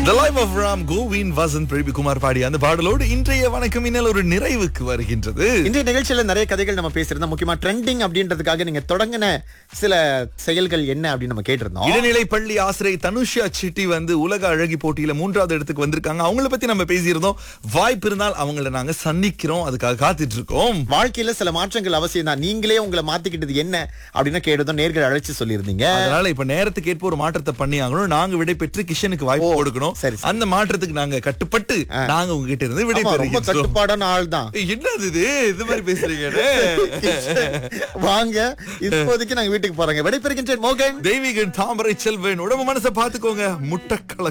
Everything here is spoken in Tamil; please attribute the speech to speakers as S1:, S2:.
S1: The Life of Ram கோவின் வசந்த் பிரபிகுமார் பாடி அந்த பாடலோடு இன்றைய வணக்கம் இன்னல் ஒரு நிறைவுக்கு வருகின்றது
S2: இன்றைய நிகழ்ச்சியில நிறைய கதைகள் நம்ம பேசியிருந்தோம் முக்கியமா ட்ரெண்டிங் அப்படின்றதுக்காக நீங்க தொடங்கின சில செயல்கள் என்ன அப்படின்னு நம்ம கேட்டிருந்தோம்
S1: இடைநிலை பள்ளி ஆசிரியை தனுஷா சிட்டி வந்து உலக அழகி போட்டியில மூன்றாவது இடத்துக்கு வந்திருக்காங்க அவங்கள பத்தி நம்ம பேசியிருந்தோம் வாய்ப்பு இருந்தால் அவங்கள நாங்க சந்திக்கிறோம் அதுக்காக காத்துட்டு இருக்கோம்
S2: வாழ்க்கையில சில மாற்றங்கள் அவசியம் தான் நீங்களே உங்களை மாத்திக்கிட்டது என்ன அப்படின்னு கேட்டதும் நேர்கள் அழைச்சு சொல்லியிருந்தீங்க
S1: அதனால இப்ப நேரத்துக்கு ஏற்ப ஒரு மாற்றத்தை பண்ணி ஆகணும் நாங்க விடை பெற்று கிஷனுக்கு வாய்ப்பு கொடுக்கணும்
S2: சரி, சரி.
S1: அந்த மாற்றத்துக்கு நாங்க கட்டுப்பட்டு நாங்க உங்ககிட்ட இருந்து விடை
S2: ஆமா, ரொம்ப
S1: பெறுகிறோம்
S2: கட்டுப்பாடான ஆள் தான்
S1: என்னது இது இது மாதிரி பேசுறீங்க
S2: வாங்க இப்போதைக்கு நாங்க வீட்டுக்கு போறோங்க விடைபெறுகின்றேன் மோகன்
S1: தெய்வீகன் தாமரை செல்வன் உடம்பு மனசை பாத்துக்கோங்க முட்டக்கல